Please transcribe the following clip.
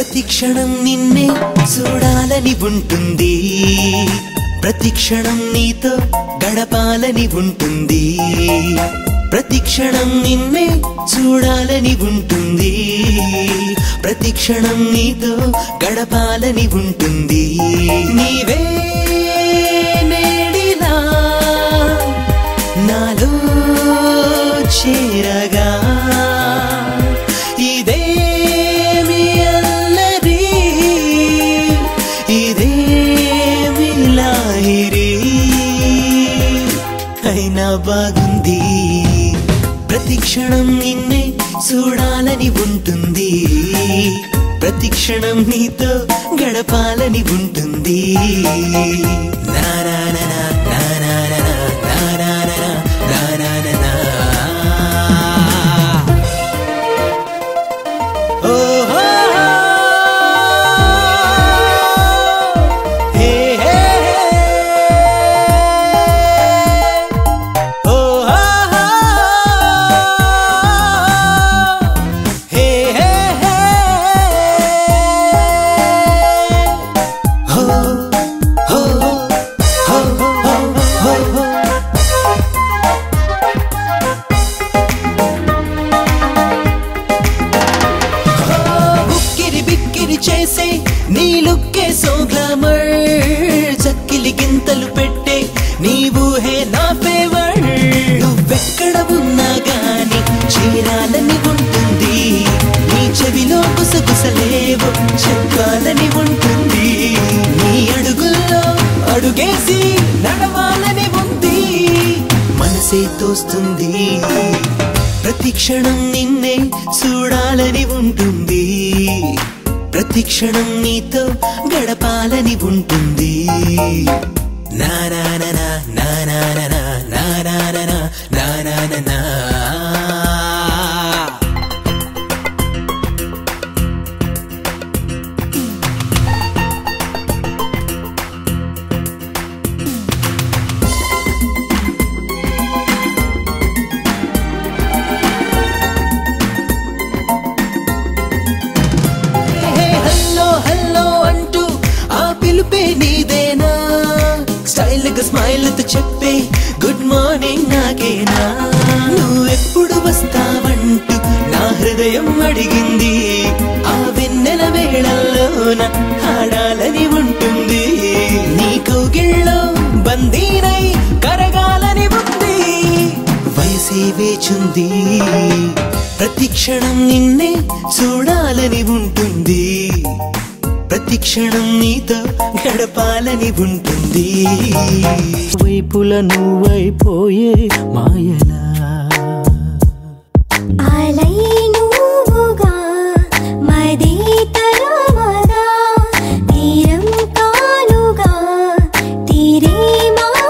ప్రతి క్షణం నిన్నే చూడాలని ఉంటుంది ప్రతి క్షణం నీతో గడపాలని ఉంటుంది ప్రతి క్షణం నిన్నే చూడాలని ఉంటుంది ప్రతి క్షణం నీతో గడపాలని ఉంటుంది నీవే నేడిలా నాలో చేరగా ఇదేమి అల్లరి ఇదేమి లాహిరి అయినా బాగుంది ప్రతి క్షణం నిన్నే చూడాలని ఉంటుంది ప్రతి క్షణం నీతో గడపాలని ఉంటుంది నారాయణ నారాయణ నారాయణ నారాయణ ఓహో హే హే ఓహో హే హే హో హో హో హో హో ఉక్కిరి బిక్కిరి చేసే నీ లుక్కే సో గ్లామర్ చక్కిలి గింతలు పెట్టే నీ ఊహే నా ఫేవర్ నువ్వెక్కడ ఉన్నా గాని చేరాలని ఉంటుంది నీ చెవిలో గుసగుసలేవో చెప్పాలని ఉంటుంది నీ అడుగుల్లో అడుగేసి నడవాలని ఉంది మనసే తోస్తుంది ప్రతి క్షణం నిన్నే చూడాలని ఉంటుంది ప్రతి క్షణం నీతో గడపాలని ఉంటుంది Narayana Narayana Narayana Narayana hey hello hello అంటూ ఆ పిలుపే నీదేనా స్టైల్ గా స్మైల్ తో చెప్పే గుడ్ మార్నింగ్ నాకేనా నువ్వెప్పుడు వస్తావంటూ నా హృదయం అడిగింది ఆ వెన్నెల వేళల్లోన ఆడాలని ఉంటుంది నీ కౌగిళ్ళో బందీనై కరగాలని ఉంది వయసే వేచుంది ప్రతి క్షణం నిన్నే చూడాలని ఉంటుంది ప్రతి క్షణం నీతో గడపాలని ఉంటుంది వైపుల నువ్వైపోయే మాయలా